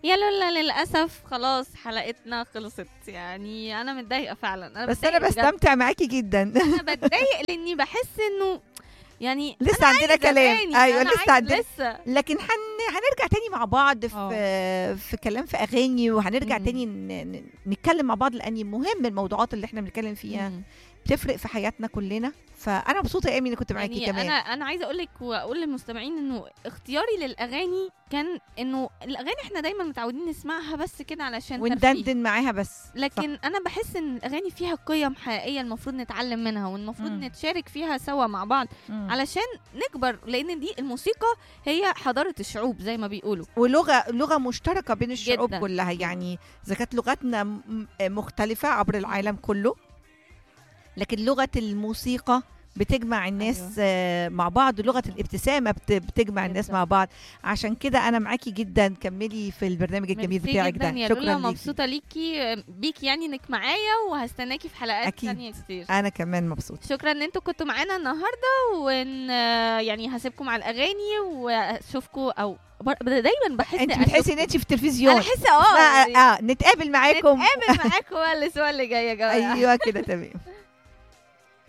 يا لولا للاسف خلاص حلقتنا خلصت يعني انا متضايقه فعلا انا بس انا بتضايق بجد. بستمتع معاكي جدا انا بتضايق لاني بحس انه يعني لسه عندنا كلام أغاني، ايوه أنا لسه عايز عندنا لسه لكن هن... هنرجع تاني مع بعض في في كلام في اغاني وهنرجع مم. تاني ن... ن- نتكلم مع بعض لان مهم الموضوعات اللي احنا بنتكلم فيها مم. بتفرق في حياتنا كلنا فانا مبسوطه يا ايمي اني كنت معاكي يعني كمان انا انا عايزه اقول لك واقول للمستمعين انه اختياري للاغاني كان انه الاغاني احنا دايما متعودين نسمعها بس كده علشان ترفيه وندندن معاها بس لكن انا بحس ان الاغاني فيها قيم حقيقيه المفروض نتعلم منها والمفروض مم. نتشارك فيها سوا مع بعض على... علشان نكبر لان دي الموسيقى هي حضاره الشعوب زي ما بيقولوا ولغه لغه مشتركه بين الشعوب جداً. كلها يعني اذا كانت لغتنا م- مختلفه عبر العالم كله لكن لغه الموسيقى بتجمع الناس أيوة. أيوة. مع بعض لغه الابتسامه بت- بتجمع الناس جداً. مع بعض عشان كده انا معاكي جدا كملي في البرنامج الجميل ميرسي بتاعك جدا ده يا شكرا لولا ليكي مبسوطه ليكي بيكي يعني انك معايا وهستناكي في حلقات أكيد. تانية كتير انا كمان مبسوطه شكرا ان انتوا كنتوا معانا النهارده وان يعني هسيبكم على الاغاني واشوفكم او بر- دايما بحس انت أشوفكم. بتحسي ان انت في التلفزيون انا احس اه اه, يعني آه. نتقابل معاكم نتقابل معاكم بقى الاسبوع اللي جاي يا جماعه ايوه كده تمام